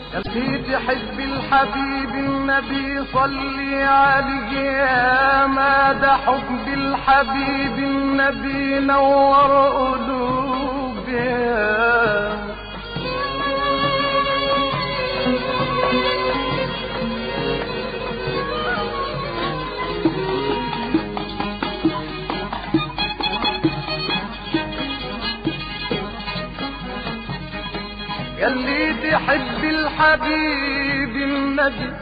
اللي تحب الحبيب النبي صلي عليه يا ما ده حب الحبيب النبي نور قلوبنا يلي تحب الحبيب النبي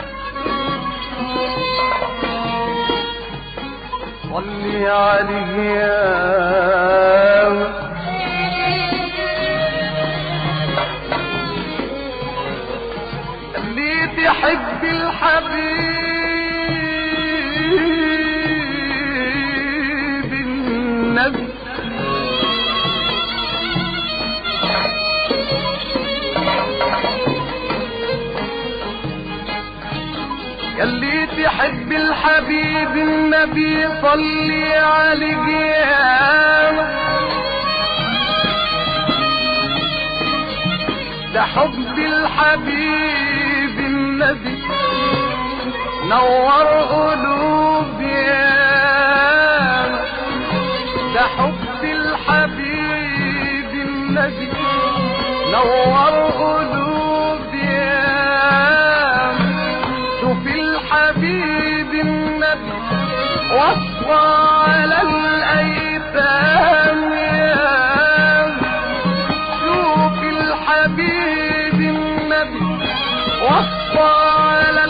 صلي عليه يا اللي تحب الحبيب النبي يلي تحب الحبيب النبي صلي عليه يا ده حب الحبيب النبي نور قلوب يا ده حب الحبيب النبي نور قلوب يا شوف الحبيب النبي وصى على الأيتام يا شوف الحبيب النبي وصى على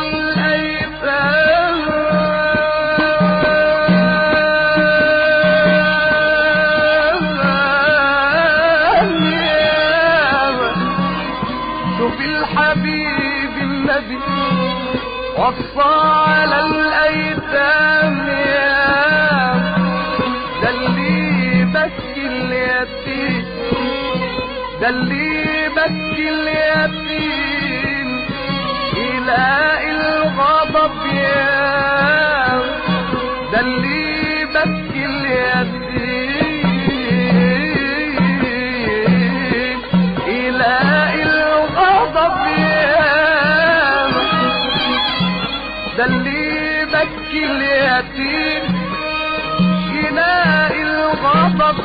الأيتام يا شوف الحبيب النبي وصى على الأيتام يا ده اللي بكي اليتيم ده اللي بكي اليتيم يلاقي الغضب يا ده اللي بكي اليتيم يلاقي الغضب يا ده اللي بكي اليتيم يلاقي الغضب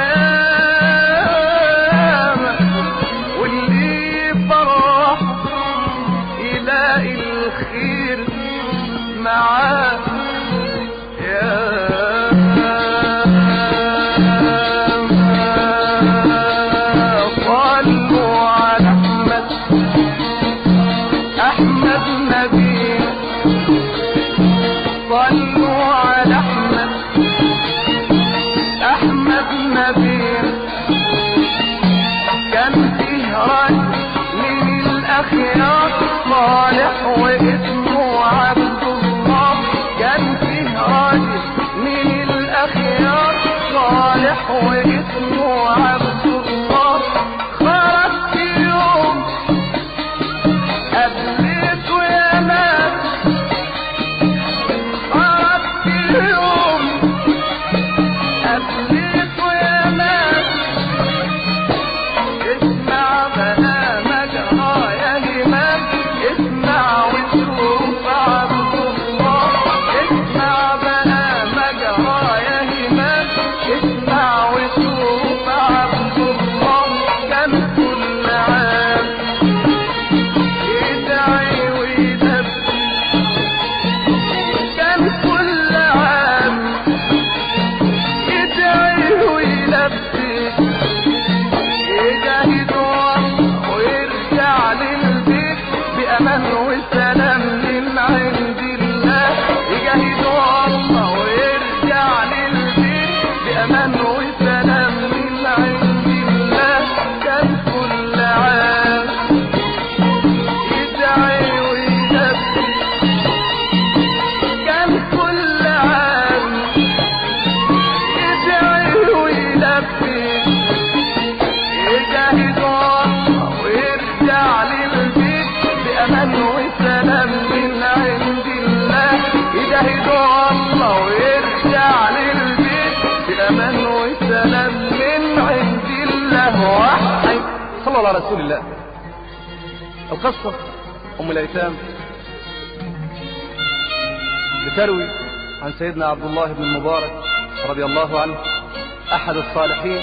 ياما واللي فرح يلاقي الخير معاه يا صلوا على احمد احمد نبي صلوا على احمد احمد نبيل كان فيه رجل من الاخيار صالح واسمه عبد الله كان فيه رجل من الاخيار صالح واسمه عبد الله خرج في يوم قابلته يا ناس خرج في يوم قابلته يا ناس اسمع بقى مجرى يا همام اسمع وشوف عبد الله اسمع بقى مجرى يا همام اسمع وشوف عبد الله كان كل عام يدعي ويدبي كان كل عام يدعي ويلبي يجاهد والله ويرجع للبيت بأمان وسلام من عند الله يجاهد والله ويرجع للبيت بأمان وسلام من عند الله كان كل عام يدعي ويلبي كان كل عام يدعي ويلبي يجاهد الله ويرجع للبيت بأمان وسلام من عند الله يجاهد الله ويرجع للبيت بأمان وسلام من عند الله وحي صلى الله على رسول الله القصة أم الأيتام بتروي عن سيدنا عبد الله بن المبارك رضي الله عنه أحد الصالحين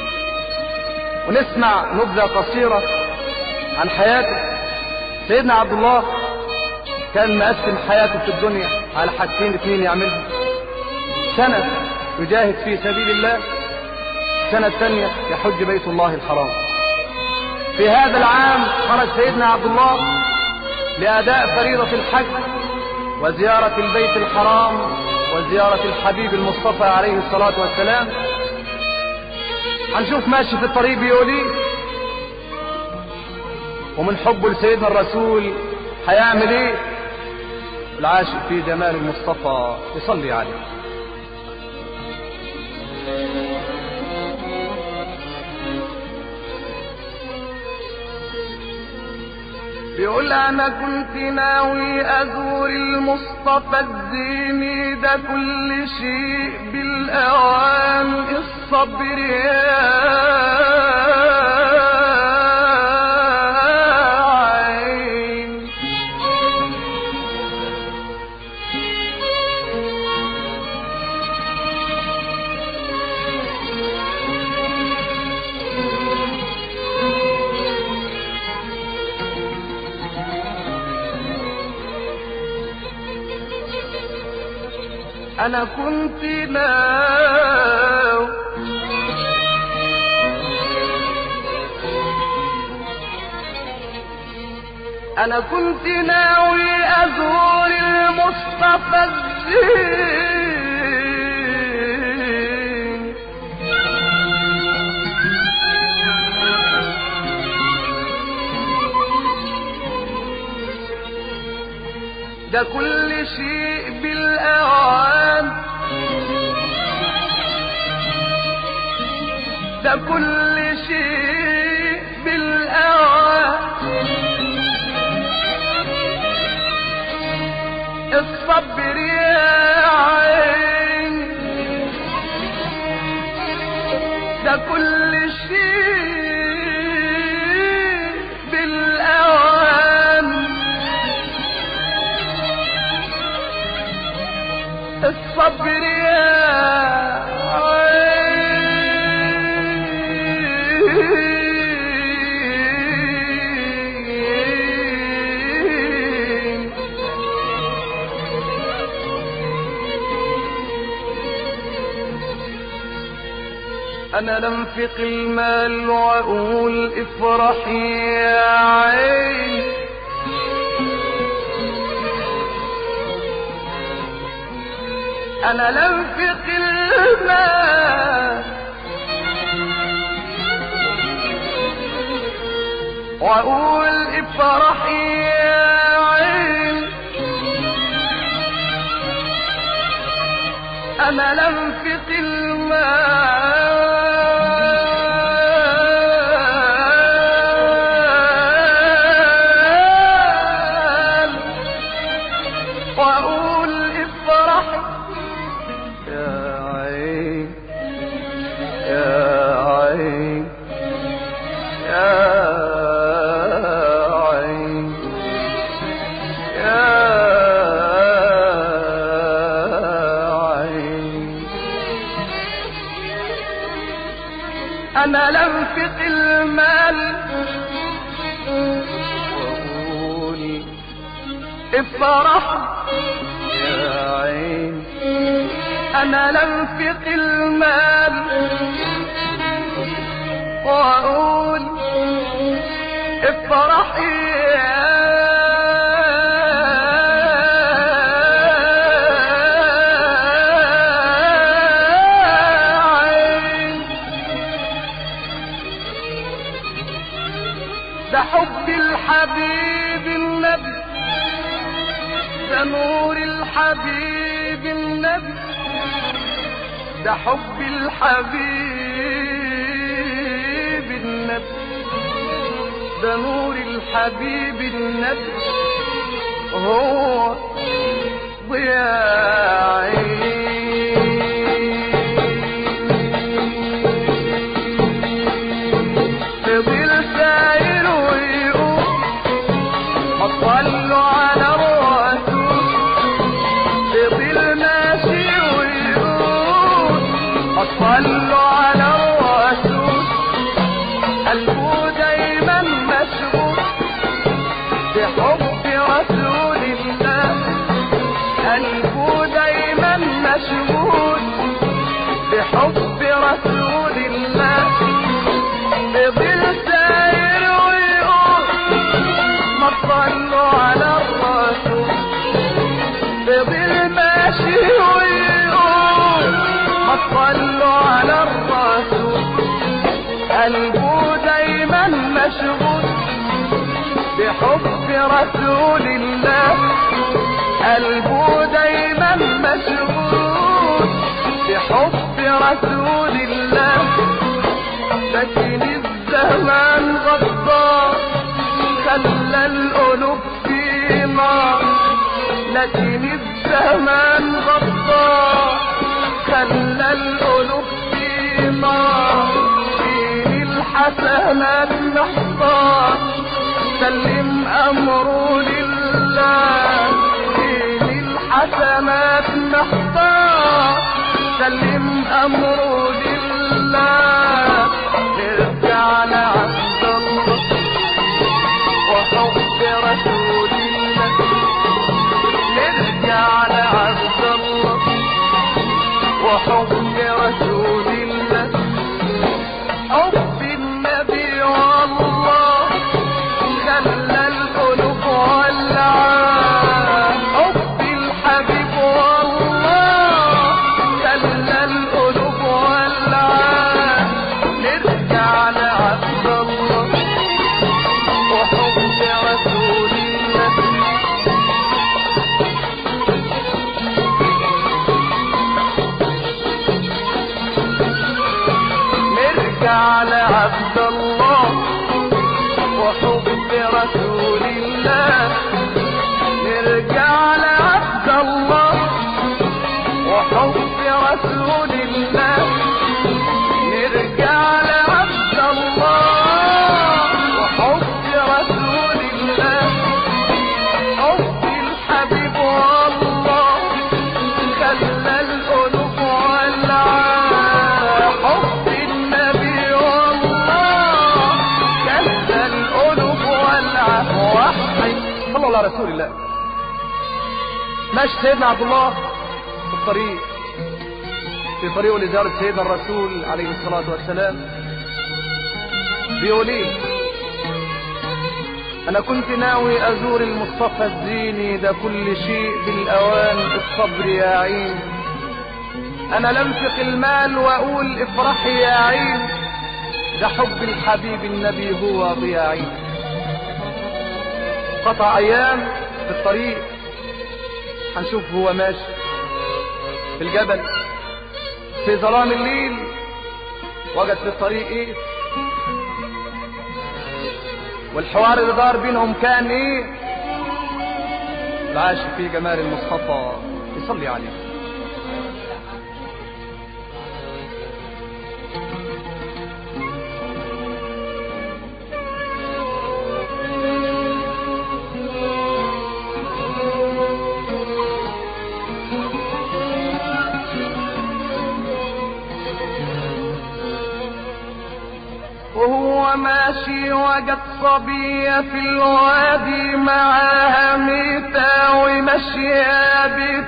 ونسمع نبذة قصيرة عن حياته سيدنا عبد الله كان مقسم حياته في الدنيا على حاجتين اتنين يعملهم سنة يجاهد في سبيل الله السنة الثانية يحج بيت الله الحرام في هذا العام خرج سيدنا عبد الله لأداء فريضة الحج وزيارة البيت الحرام وزيارة الحبيب المصطفى عليه الصلاة والسلام هنشوف ماشي في الطريق بيقول ايه ومن حبه لسيدنا الرسول هيعمل ايه العاشق في جمال المصطفى يصلي عليه بيقول انا كنت ناوي ازور المصطفى الزيني ده كل شيء بالاوان الصبر يا عين انا كنت ناوي انا كنت ناوي ازور المصطفى الزين ده كل شيء بالاوان ده كل شيء بالاوان الصبر يا عين ده كل شيء بالأوان الصبر يا عين انا لنفق المال واقول افرحي يا عين انا لنفق المال واقول افرحي يا عين انا لنفق المال واقول افرح يا عين يا عين يا عين يا عين انا لنفق المال واقول افرح يا عين انا لنفق المال واقول افرحي يا عين ده حب الحبيب النبي ده نور الحبيب النبي ده حب الحبيب النبي ده نور الحبيب النبي هو ضياء فضل ساير ويقول بطل برسول الله قلبه دايما مشغول بحب رسول الله لكن الزمان غدار خلى القلوب في نار لكن الزمان غدار خلى القلوب في نار فين الحسنات محتار سلم امره لله فين الحسنات محتار سلم امره لله ارجع لعبد الله وحب رسول الله نرجع لعبد الله وحب رسول الله حب النبي والله خلى القلوب ولعة حب الحبيب والله خلى القلوب ولعة نرجع لعبد الله وحب رسول الله نرجع لعبد الله وحب رسول الله نرجع لعبد الله وحب رسول الله نرجع لعبد الله وحب رسول الله حب الحبيب والله خلى القلوب ولعة حب النبي والله خلى القلوب ولعة وحي صلى الله على رسول الله ماشي سيدنا عبد الله في الطريق في طريقه لزيارة سيدنا الرسول عليه الصلاة والسلام بيقول ايه انا كنت ناوي ازور المصطفى الزيني ده كل شيء بالاوان الصبر يا عين انا لنفق المال واقول افرحي يا عين ده حب الحبيب النبي هو ضياء عين قطع ايام في الطريق هنشوف هو ماشي في الجبل في ظلام الليل وجد في الطريق ايه والحوار اللي دار بينهم كان ايه العاش في جمال المصطفى يصلي عليه وهو ماشي وجد صبية في الوادي معاها ميتة وماشية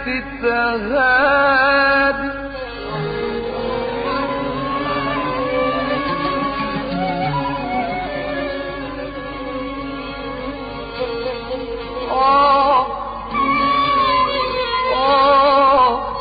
بتتغادي آه آه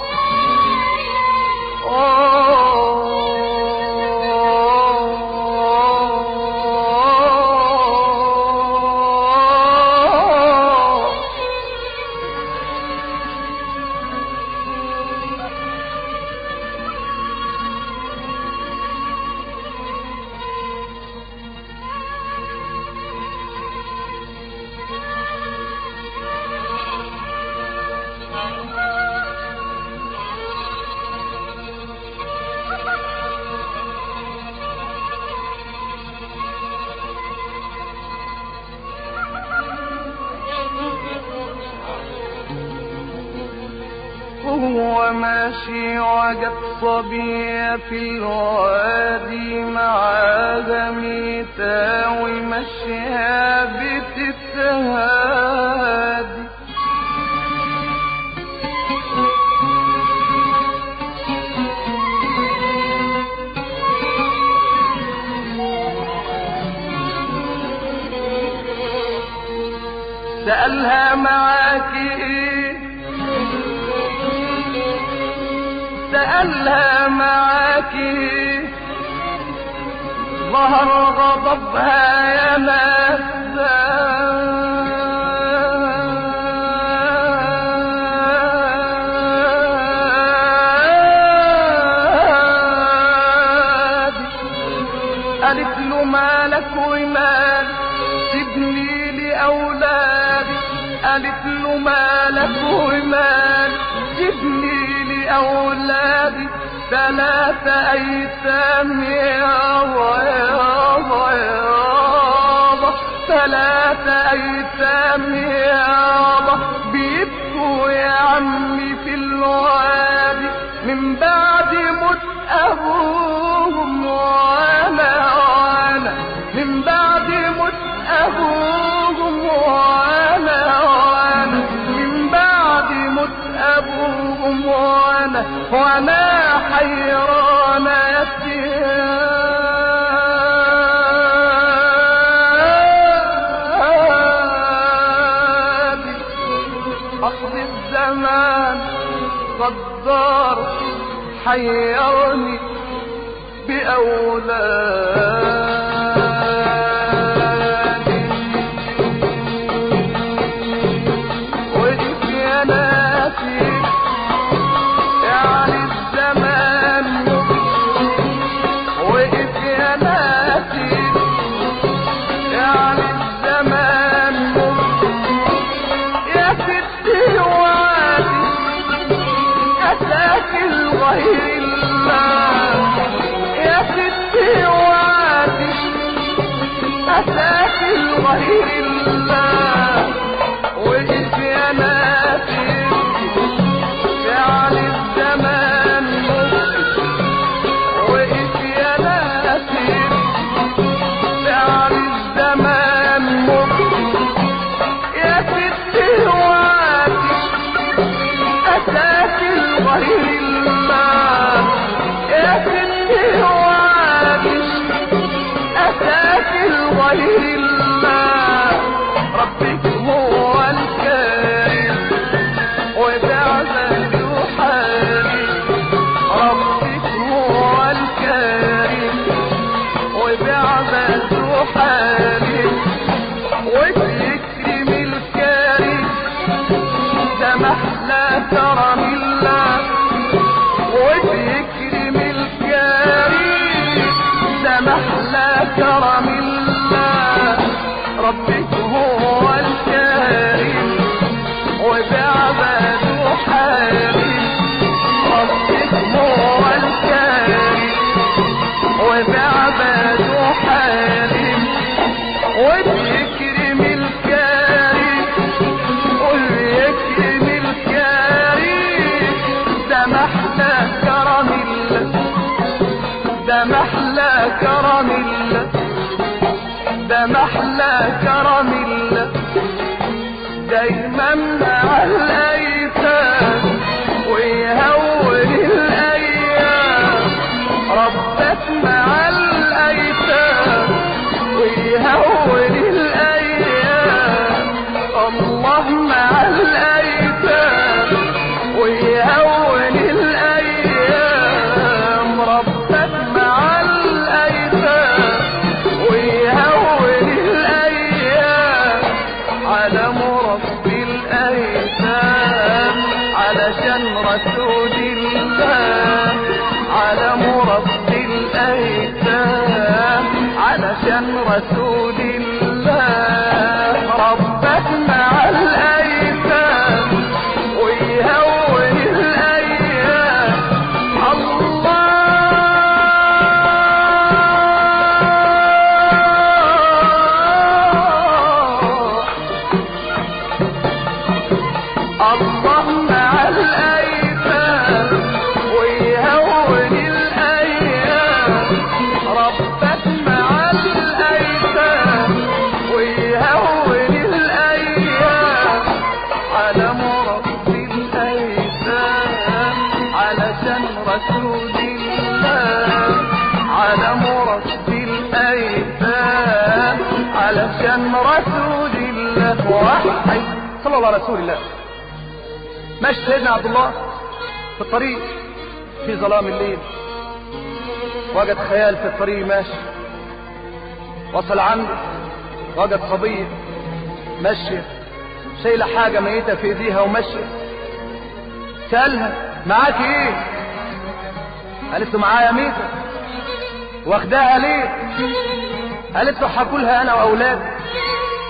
وهو ماشي وجد صبية في الوادي معاها ميتة ومشيها بتتهادي سألها معاك ايه سألها معاك ايه ظهر غضبها يا مساء قالت له مالك ومال جبني لأولادي ثلاثة أيتام يابا يابا يابا ثلاثة أيتام يابا بيبكوا يا عمي في الوادي من بعد موت أبوهم وأنا وأنا من بعد موت أبوهم وأنا وأنا من بعد موت أبوهم وأنا وأنا حيران يتيابي أقضي الزمان غدار حيرني بأولادي وإذ يا ناسي يعني الزمان وإذ يا ناسي يعني الزمان يا ستي وادي أتاك الغير الله يا ستي وادي أتاك الغير الله وإذ يا ناسي يعني الزمان وإذ يا ناسي يعني الزمان يا ستي وادي أتاك الغير الله يا ستي وادي أتاك الغير الله ربك هو الكريم وبعزك يحالي ربك هو الكريم وبعزك يحالي وبيكرم الكريم ده محلى كرم الله وبيكرم الكريم ده محلى كرم الله ربك هو الكريم وبعبده حالي ربك هو الكريم وبعبده حالي وبيكرم الكريم وبيكرم الكريم ده محلى كرم الله ده محلى كرم الله ده محلى كرم الله دايما مع الايتام ويهون الايام ربك مع الايتام ويهون الايام الله مع الايتام ويهون الايام ربك مع الايتام ويهون الايام على مربي الايتام علشان رسول الله على مربي الايتام علشان رسول الله ربك مع الايتام ويهون الايام الله الله مع الأيتام ويهون الأيام ربك مع الأيتام ويهون الأيام على مربي الأيتام علشان رسول الله على مربي الأيتام علشان رسول الله وحي صلى الله على رسول الله ماشي سيدنا عبد الله في الطريق في ظلام الليل وجد خيال في الطريق ماشي وصل عنده وجد صبية ماشية شايلة حاجة ميتة في ايديها وماشية سألها معاك ايه قالت له معايا ميتة واخداها ليه قالت له هاكلها انا واولادي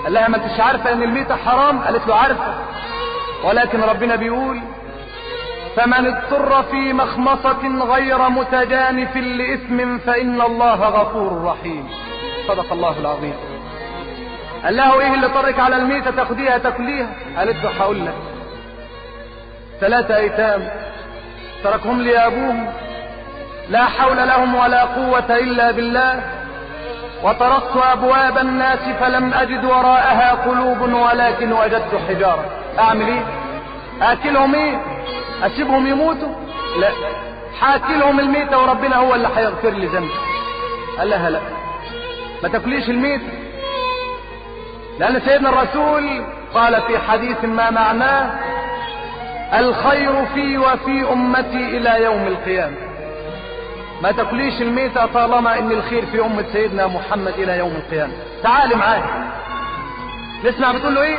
قال لها ما انتش عارفة ان الميتة حرام قالت له عارفة ولكن ربنا بيقول فمن اضطر في مخمصة غير متجانف لإثم فإن الله غفور رحيم صدق الله العظيم قال له ايه اللي طرك على الميتة تاخديها تاكليها قالت له هقول لك ثلاثة ايتام تركهم لي ابوهم لا حول لهم ولا قوة الا بالله وطرقت ابواب الناس فلم اجد وراءها قلوب ولكن وجدت حجارة اعمل ايه اكلهم ايه اسيبهم يموتوا لا حاكلهم الميتة وربنا هو اللي هيغفر لي ذنبي قال لها لا ما تاكليش الميتة لأن سيدنا الرسول قال في حديث ما معناه الخير في وفي أمتي إلى يوم القيامة ما تاكليش الميتة طالما ان الخير في أمة سيدنا محمد إلى يوم القيامة تعالي معايا نسمع بتقول له ايه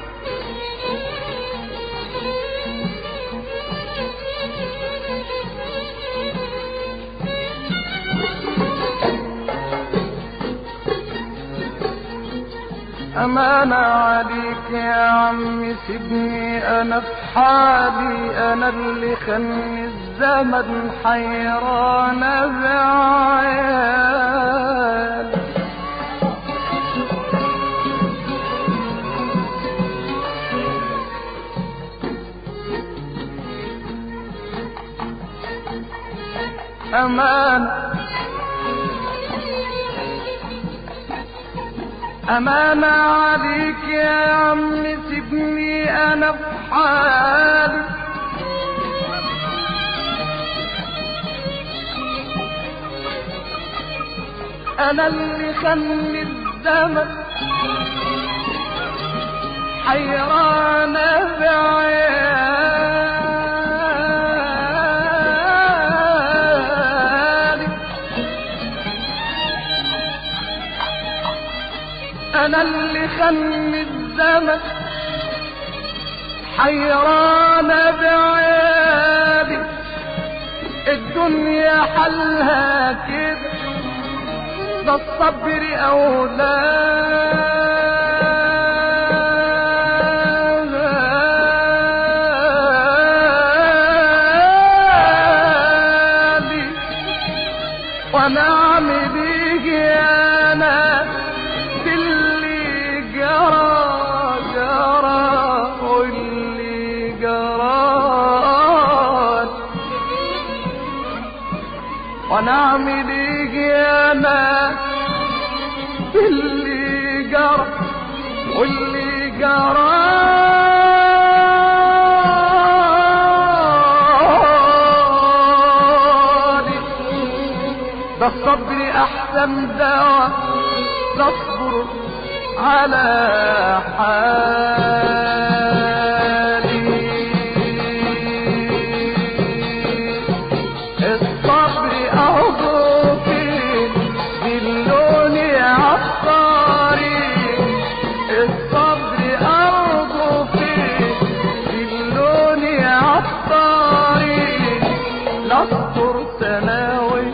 أمان عليك يا عمي سيبني أنا في حالي أنا اللي خلني الزمن حيران بعيال أمان أمانة عليك يا عم سيبني أنا في حالي أنا اللي خلي الزمن حيران بعيالي انا اللي خلي الزمن حيران بعيالي الدنيا حلها كده ده الصبر أولادي وانا اعمل ايه انا باللي جرى جرى واللي جرى وانا اعمل ايه انا باللي جرى واللي جرى ده الصبر احسن دواء تصبر على حالي الصبر اهو فين باللون عطاري الصبر اهو فين باللون عطاري نصر سناوي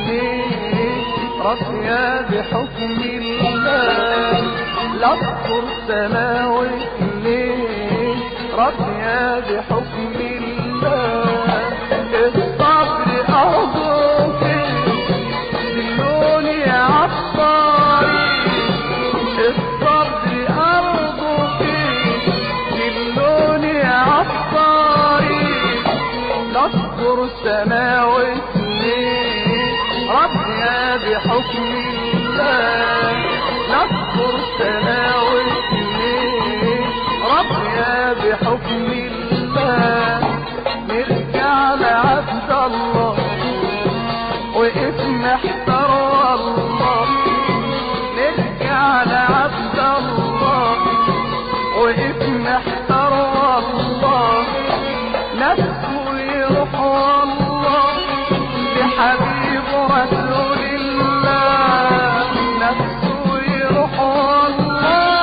رضيا بحكم الله لصر سماوي ليه رضيا بحكم الله الصبر أرضك دلوني عطاري الصبر أرضك دلوني عطاري نصر سماوي ربنا بحكم الله نصر سماوي ربنا بحكم الله نرجع لعبد الله وقف محتار والله نرجع لعبد الله وقف محتار والله نفسه يروح والله لحبيب رسول الله نفسه يروح والله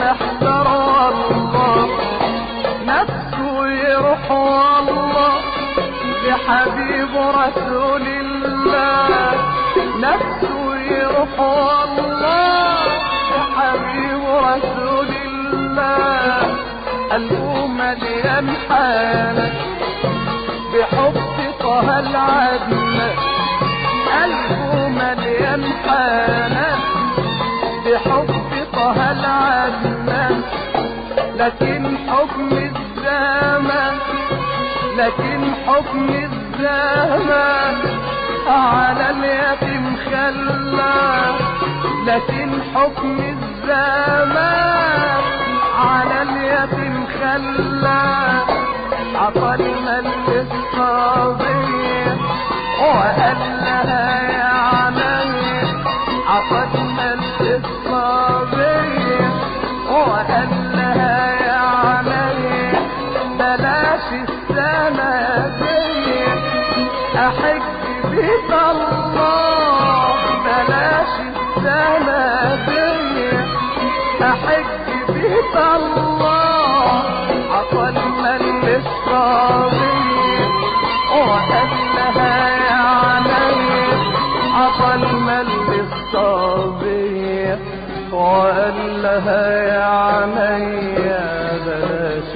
يحذر والله نفسه يروح والله لحبيب رسول الله نفسه يروح والله لحبيب رسول الله قلبه مليان حالك بحب طه العدنان قلبه مليان حالك بحب طه العدنان لكن حكم الزمان لكن حكم الزمان على اليتيم خلى لكن حكم الزمان على اليتيم خلى عطى المال الصغير وقال لها يا عمي عطى المال الصغير وقال لها يا عمي بلاش السنة دي أحج بيت الله بلاش السنة دي أحج بيت الله عطى المال الصغير وقال لها يا عمي عطى المال الصغير وقال لها يا عمي بلاش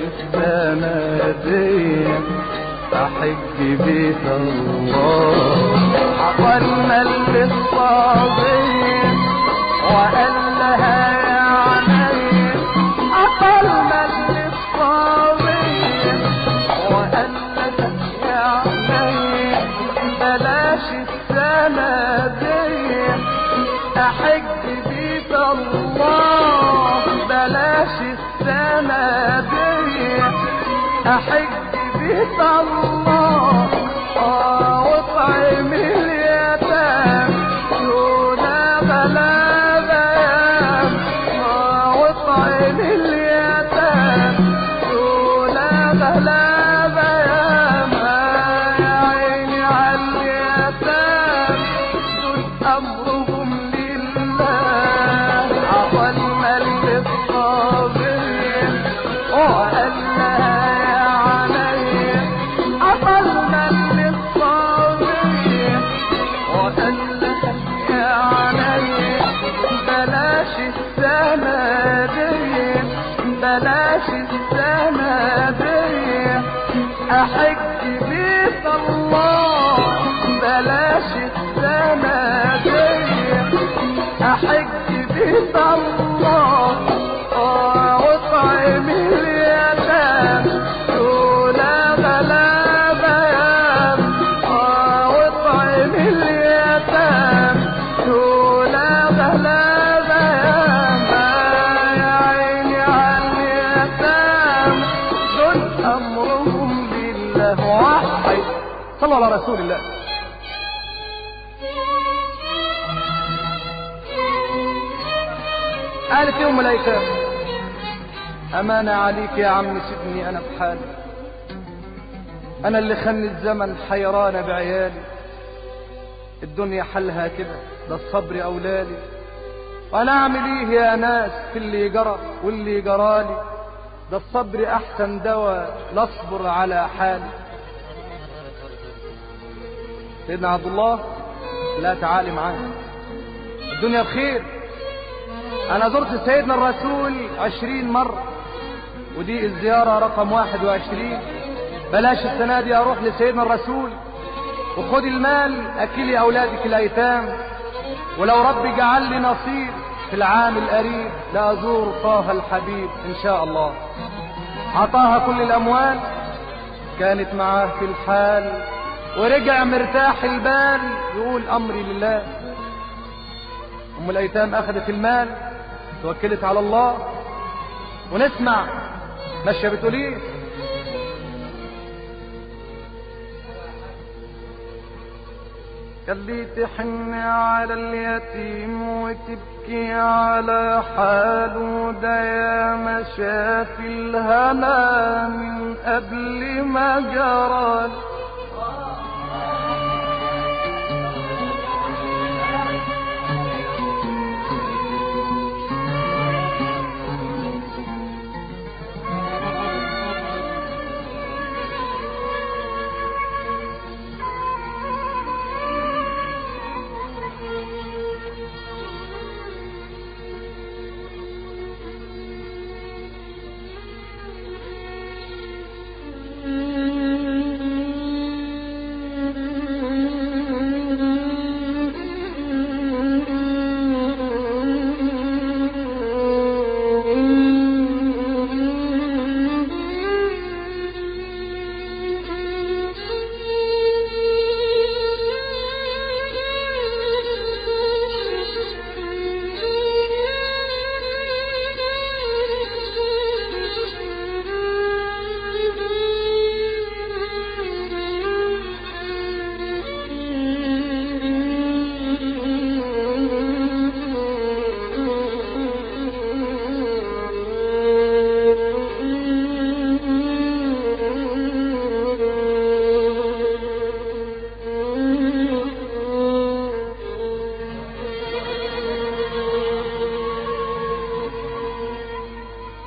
السنة أحج بيت الله عطى المال الصغير وقال لها يا عمي عطى المال الصغير وقال لها يا عمي بلاش السنة دي أحج بيت الله بلاش السنة دي أحج بيت الله آه واطعم اليتام دون بلا بيان آه واطعم اليتام دون بلا بيان آه يا عيني على اليتام دول أمرهم لله عطى المال الصغير وقال لها يا علي عطى المال الصغير وقال لها يا علي بلاش السنة دي بلاش السنة دي أحج بيت الله بلاش السنة دي أحج بيت الله آه واطعم اليتام دون بلا بيان آه واطعم اليتام دون بلا بيان آه يا عيني على اليتام دول أمرهم لله وحي صلى على رسول الله قالت يوم الايتام امانة عليك يا عم سيبني انا بحالي انا اللي خلني الزمن حيرانة بعيالي الدنيا حلها كده ده الصبر اولالي وانا اعمل ايه يا ناس في اللي جرى واللي جرالي ده الصبر احسن دواء لاصبر على حالي سيدنا عبد الله لا تعالي معانا الدنيا بخير انا زرت سيدنا الرسول عشرين مرة ودي الزيارة رقم واحد وعشرين بلاش السنة دي اروح لسيدنا الرسول وخد المال اكلي اولادك الايتام ولو ربي جعل لي نصيب في العام القريب لازور طه الحبيب ان شاء الله عطاها كل الاموال كانت معاه في الحال ورجع مرتاح البال يقول امري لله ام الايتام اخذت المال توكلت على الله ونسمع ماشيه بتقول ايه خلي تحن على اليتيم وتبكي على حاله ده يا ما شاف الهنا من قبل ما جرى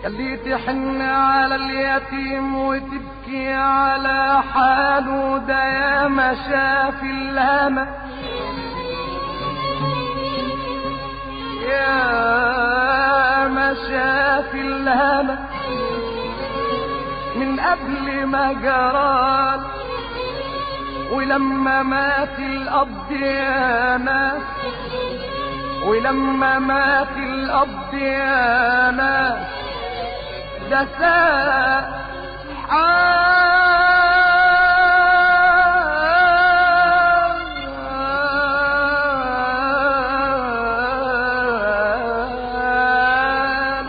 اللي تحن على اليتيم وتبكي على حاله ده يا ما شاف الهمة يا ما شاف الهمة من قبل ما جرال ولما مات الأب يا ناس ولما مات الأب يا ناس ده ساء حال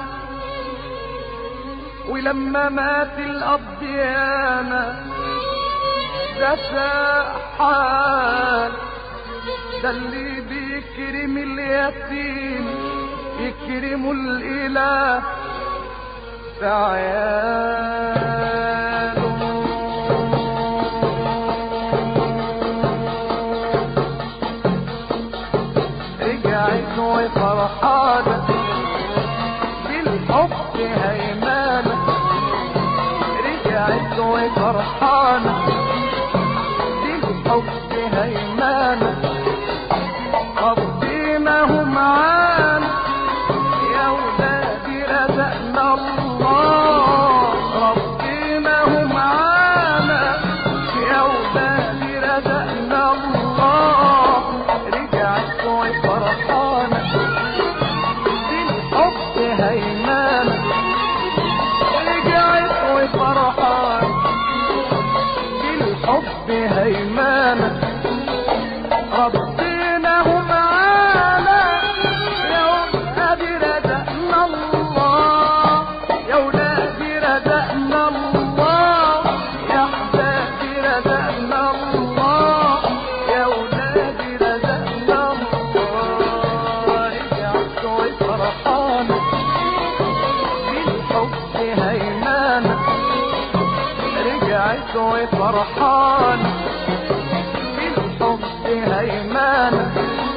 ولما مات الأب يا ناس ده ساء حال ده اللي بيكرم اليتيم يكرم الإله في عياله رجعت وفرحانة بالحب هيمانة رجعت وفرحانة بالحب هيمانة ربنا معانا يا ولادي رزقنا الله ربنا معانا يا ولادي رزقنا الله رجعت وفرحانة بالحب هيمانة رجعت وفرحانة بالحب هيمانة ربنا هم معانا يا ولادي رزقنا الله يا ولادي رزقنا الله يا حبابي رزقنا الله يا ولادي رزقنا الله رجعت وفرحانة بالحب هيمانة رجعت وفرحانة بالحب هيمانة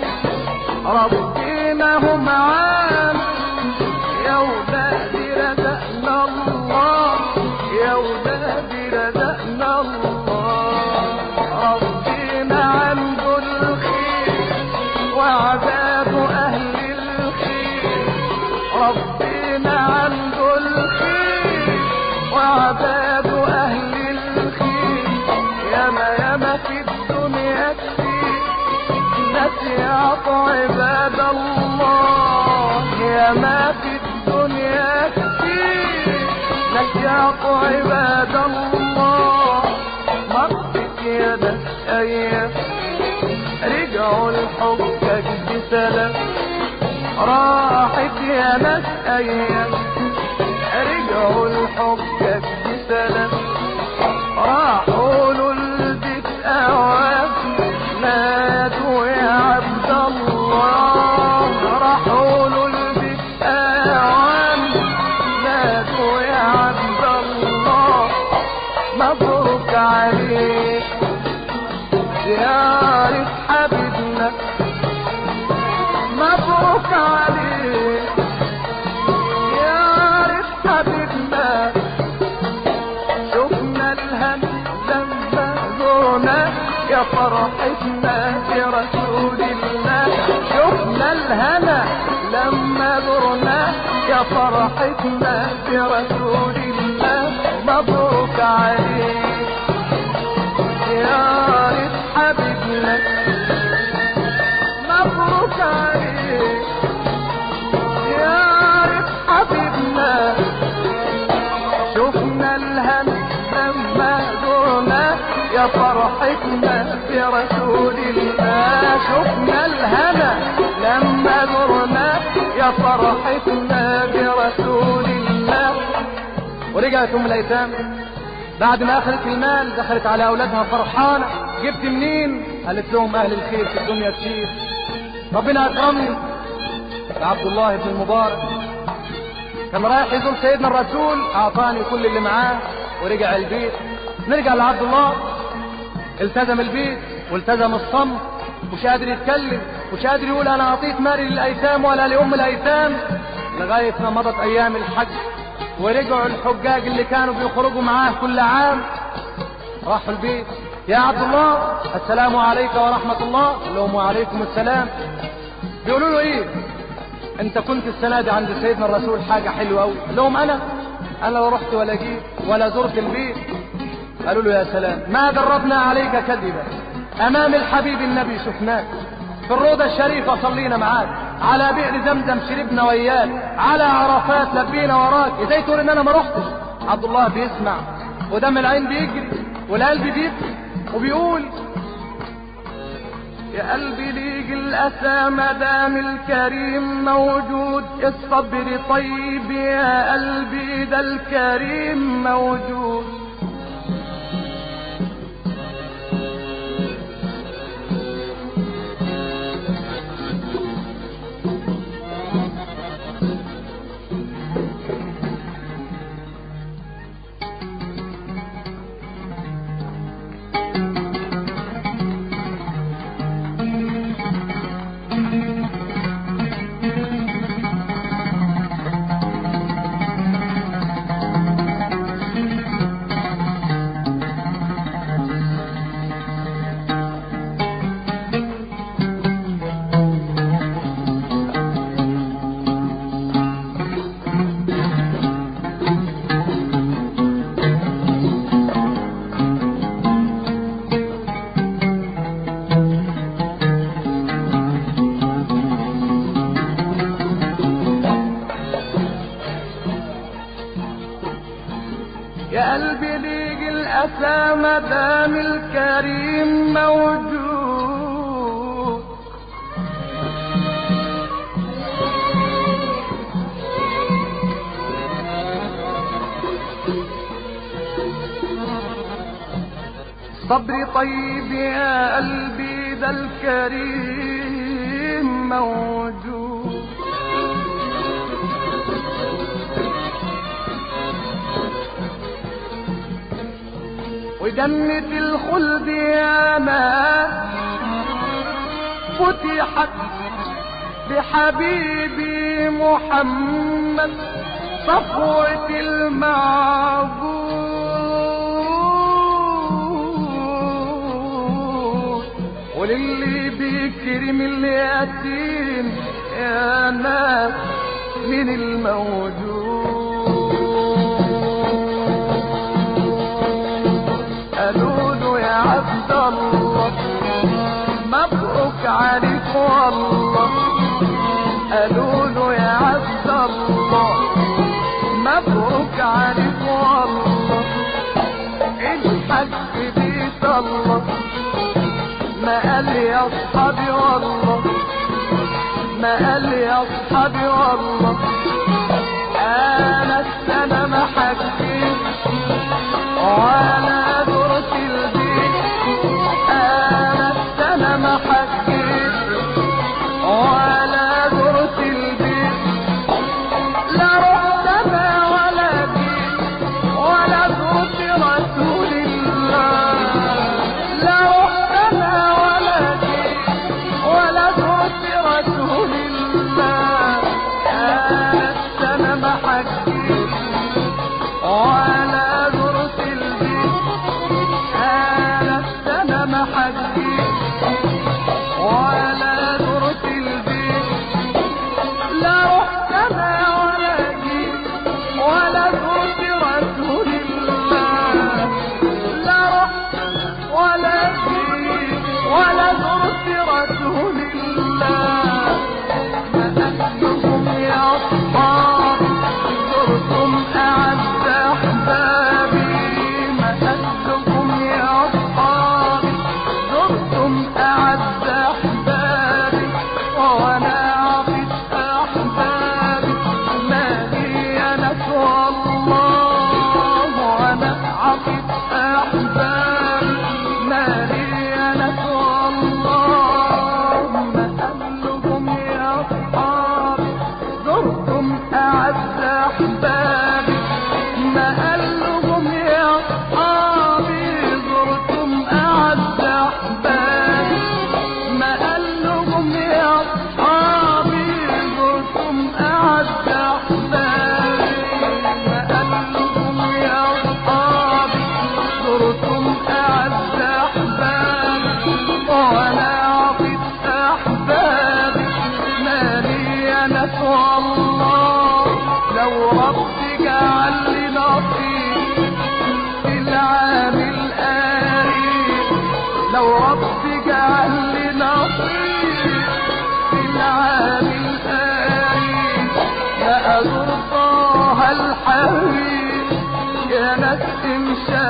ربنا هم معانا يا ولادي رزقنا الله يا ولادي رزقنا الله ربنا عنده الخير وعباده أهل الخير ربنا عنده الخير وعباده أهل الخير ياما ياما في الدنيا كتير ناس يعطوا عباد الله ياما في الدنيا كتير ناس يعطوا عباد الله مرت يا ناس أيام رجعوا الحجج بسلام راحت يا ناس أيام رجعوا الحجج بسلام راحوا له البيت أوام نادوا يا عبد الله راحوا له البيت أوام نادوا يا عبد الله مبروك عليك زيارة حبيبنا مبروك عليك زيارة حبيبنا شفنا الهم لما زرنا يا فرحتنا برسول الله شفنا الهنا لما زرنا يا فرحتنا برسول الله مبروك عليك يا ريت حبيبنا مبروك عليك يا ريت حبيبنا شفنا الهم لما زرنا يا فرحتنا برسول الله شفنا الهنا لما زرنا يا فرحتنا برسول الله ورجعت ام الايتام بعد ما اخذت المال دخلت على اولادها فرحانه جبت منين قالت لهم اهل الخير في الدنيا كتير ربنا اكرمني عبد الله بن المبارك كان رايح يزور سيدنا الرسول اعطاني كل اللي معاه ورجع البيت نرجع لعبد الله التزم البيت والتزم الصمت مش قادر يتكلم مش قادر يقول انا اعطيت مالي للايتام ولا لام الايتام لغايه ما مضت ايام الحج ورجعوا الحجاج اللي كانوا بيخرجوا معاه كل عام راحوا البيت يا عبد الله السلام عليك ورحمة الله قال لهم وعليكم السلام بيقولوا له ايه انت كنت السنة دي عند سيدنا الرسول حاجة حلوة قوي قال لهم انا انا لا رحت ولا جيت ولا زرت البيت قالوا له يا سلام ما جربنا عليك كذبا امام الحبيب النبي شفناك في الروضة الشريفة صلينا معاك على بئر زمزم شربنا وياك على عرفات لبينا وراك ازاي تقول ان انا ما رحتش عبد الله بيسمع ودم العين بيجري والقلب بيبكي وبيقول يا قلبي ليج الأسى مدام الكريم موجود الصبر طيب يا قلبي ده الكريم موجود يا قلبي ليج الأسى مدام الكريم موجود صبري طيب يا قلبي ده الكريم موجود وجنة الخلد يا ما فتحت بحبيبي محمد صفوة المعبود وللي بيكرم اليتيم يا ناس من الموجود قالوا له يا عبد الله مبروك عليك والله قالوا له يا عبد الله مبروك عليك والله الحج بيت الله ما قال يا اصحابي والله ما قال يا اصحابي والله انا السنه ما حكيت وانا درت البيت انا السنه ما حكيت ولا درت البيت لا رحت انا ولا جيت ولا زرت رسول الله لا رحت انا ولا جيت ولا زرت رسول الله انا السنه ما حكيت ولا زرت البيت انا السنه ما حكيت ولا زرت البيت لا رحت انا ولا جيت ولا زرت رسول الله لا رحت ولا جيت ولا زرت رسول الله ما أهلكم يا أصحابي زرتم أعز أحبابي ما أهلكم يا أصحابي زرتم أعز أحبابي وأنا عطيت أحبابي ما لي أنا والله وأنا عطيت أحبابي ما لي أنا والله ما أهلكم يا أصحابي زرتم أعز أحبابي ما أهلكم يا أصحابي زرتم أعز أحبابي ما أهلكم يا أصحابي زرتم أعز أحبابي ما حبيبي